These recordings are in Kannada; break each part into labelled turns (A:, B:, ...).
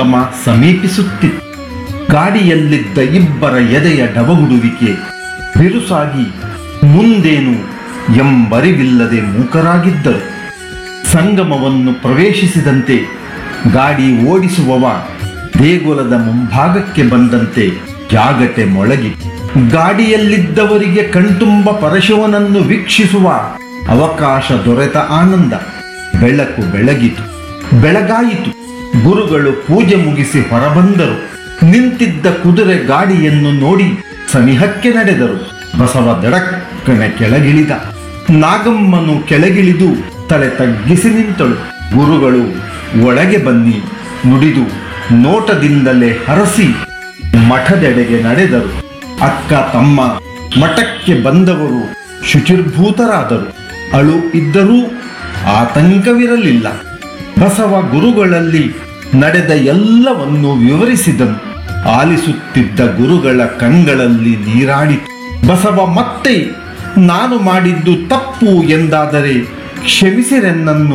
A: ಸಂಗಮ ಸಮೀಪಿಸುತ್ತಿತ್ತು ಗಾಡಿಯಲ್ಲಿದ್ದ ಇಬ್ಬರ ಎದೆಯ ಡಬಗುಡುವಿಕೆ ಬಿರುಸಾಗಿ ಮುಂದೇನು ಎಂಬರಿವಿಲ್ಲದೆ ಮೂಕರಾಗಿದ್ದರು ಸಂಗಮವನ್ನು ಪ್ರವೇಶಿಸಿದಂತೆ ಗಾಡಿ ಓಡಿಸುವವ ದೇಗುಲದ ಮುಂಭಾಗಕ್ಕೆ ಬಂದಂತೆ ಜಾಗಟೆ ಮೊಳಗಿ ಗಾಡಿಯಲ್ಲಿದ್ದವರಿಗೆ ಕಣ್ತುಂಬ ಪರಶುವನನ್ನು ವೀಕ್ಷಿಸುವ ಅವಕಾಶ ದೊರೆತ ಆನಂದ ಬೆಳಕು ಬೆಳಗಿತು ಬೆಳಗಾಯಿತು ಗುರುಗಳು ಪೂಜೆ ಮುಗಿಸಿ ಹೊರಬಂದರು ನಿಂತಿದ್ದ ಕುದುರೆ ಗಾಡಿಯನ್ನು ನೋಡಿ ಸನಿಹಕ್ಕೆ ನಡೆದರು ಬಸವ ದಡಕ್ಕನೆ ಕೆಳಗಿಳಿದ ನಾಗಮ್ಮನು ಕೆಳಗಿಳಿದು ತಲೆ ತಗ್ಗಿಸಿ ನಿಂತಳು ಗುರುಗಳು ಒಳಗೆ ಬನ್ನಿ ನುಡಿದು ನೋಟದಿಂದಲೇ ಹರಸಿ ಮಠದೆಡೆಗೆ ನಡೆದರು ಅಕ್ಕ ತಮ್ಮ ಮಠಕ್ಕೆ ಬಂದವರು ಶುಚಿರ್ಭೂತರಾದರು ಅಳು ಇದ್ದರೂ ಆತಂಕವಿರಲಿಲ್ಲ ಬಸವ ಗುರುಗಳಲ್ಲಿ ನಡೆದ ಎಲ್ಲವನ್ನೂ ವಿವರಿಸಿದನು ಆಲಿಸುತ್ತಿದ್ದ ಗುರುಗಳ ಕಣ್ಗಳಲ್ಲಿ ನೀರಾಡಿತು ಬಸವ ಮತ್ತೆ ನಾನು ಮಾಡಿದ್ದು ತಪ್ಪು ಎಂದಾದರೆ ಕ್ಷಮಿಸಿರೆನ್ನನ್ನು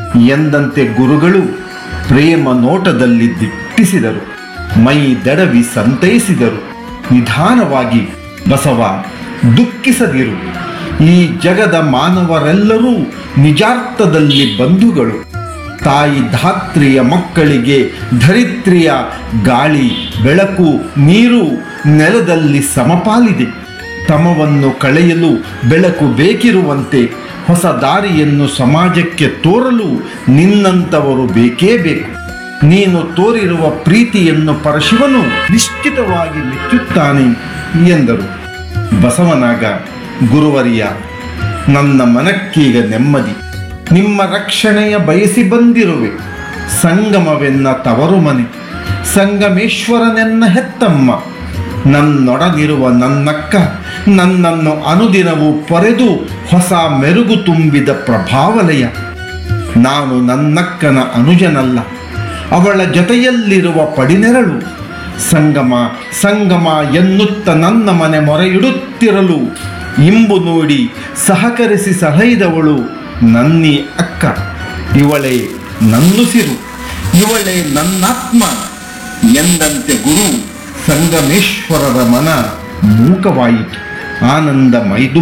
A: ಎಂದಂತೆ ಗುರುಗಳು ಪ್ರೇಮ ನೋಟದಲ್ಲಿ ದಿಟ್ಟಿಸಿದರು ಮೈ ದಡವಿ ಸಂತೈಸಿದರು ನಿಧಾನವಾಗಿ ಬಸವ ದುಃಖಿಸದಿರು ಈ ಜಗದ ಮಾನವರೆಲ್ಲರೂ ನಿಜಾರ್ಥದಲ್ಲಿ ಬಂಧುಗಳು ತಾಯಿ ಧಾತ್ರಿಯ ಮಕ್ಕಳಿಗೆ ಧರಿತ್ರಿಯ ಗಾಳಿ ಬೆಳಕು ನೀರು ನೆಲದಲ್ಲಿ ಸಮಪಾಲಿದೆ ತಮವನ್ನು ಕಳೆಯಲು ಬೆಳಕು ಬೇಕಿರುವಂತೆ ಹೊಸ ದಾರಿಯನ್ನು ಸಮಾಜಕ್ಕೆ ತೋರಲು ನಿನ್ನಂಥವರು ಬೇಕೇ ಬೇಕು ನೀನು ತೋರಿರುವ ಪ್ರೀತಿಯನ್ನು ಪರಶಿವನು ನಿಶ್ಚಿತವಾಗಿ ಮೆಚ್ಚುತ್ತಾನೆ ಎಂದರು ಬಸವನಾಗ ಗುರುವರಿಯ ನನ್ನ ಮನಕ್ಕೀಗ ನೆಮ್ಮದಿ ನಿಮ್ಮ ರಕ್ಷಣೆಯ ಬಯಸಿ ಬಂದಿರುವೆ ಸಂಗಮವೆನ್ನ ತವರು ಮನೆ ಸಂಗಮೇಶ್ವರನೆನ್ನ ಹೆತ್ತಮ್ಮ ನನ್ನೊಡನಿರುವ ನನ್ನಕ್ಕ ನನ್ನನ್ನು ಅನುದಿನವೂ ಪೊರೆದು ಹೊಸ ಮೆರುಗು ತುಂಬಿದ ಪ್ರಭಾವಲಯ ನಾನು ನನ್ನಕ್ಕನ ಅನುಜನಲ್ಲ ಅವಳ ಜೊತೆಯಲ್ಲಿರುವ ಪಡಿನೆರಳು ಸಂಗಮ ಸಂಗಮ ಎನ್ನುತ್ತ ನನ್ನ ಮನೆ ಮೊರೆಯಿಡುತ್ತಿರಲು ಇಂಬು ನೋಡಿ ಸಹಕರಿಸಿ ಸಲಹಿದವಳು ನನ್ನಿ ಅಕ್ಕ ಇವಳೇ ನನ್ನುಸಿರು ಇವಳೇ ನನ್ನಾತ್ಮ ಎಂದಂತೆ ಗುರು ಸಂಗಮೇಶ್ವರರ ಮನ ಮೂಕವಾಯಿತು ಆನಂದ ಮೈದು